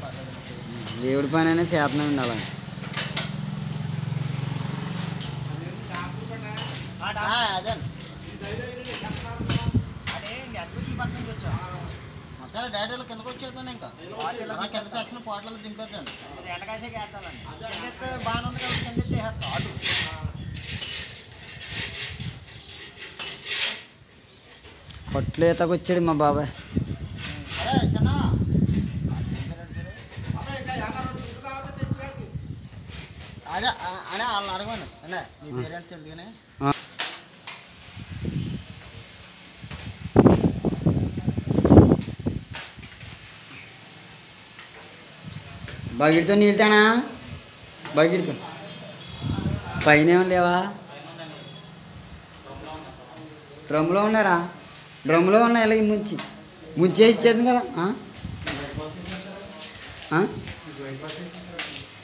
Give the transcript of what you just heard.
దేవుడి పని అనేది చేతనే ఉండాలి అదే మొత్తం డేటాలు కిందకు వచ్చేస్తాను ఇంకా అలా కింద సెక్షన్ పోట్లలో దింపేస్తాను ఎండకాసే వేస్తానండి కింద ఎత్తే బాగానే ఉంది కదా కింద ఎత్తే వేస్తాను అటు కొట్లు ఈతకు వచ్చాడు మా బాబాయ్ అరే చిన్న అదే ఆ- అనే వాళ్ళని అడగండి అనే మీ పేరెంట్స్ తెలుగునే ఆ. బకెట్తో నీళ్తానా బకెట్తో పైన ఏం లేవా డ్రమ్లో ఉన్నారా డ్రమ్లో ఉన్నాయి ఇలా ముంచి ముంచేసి ఇచ్చేది కదా ఆ? ఆ?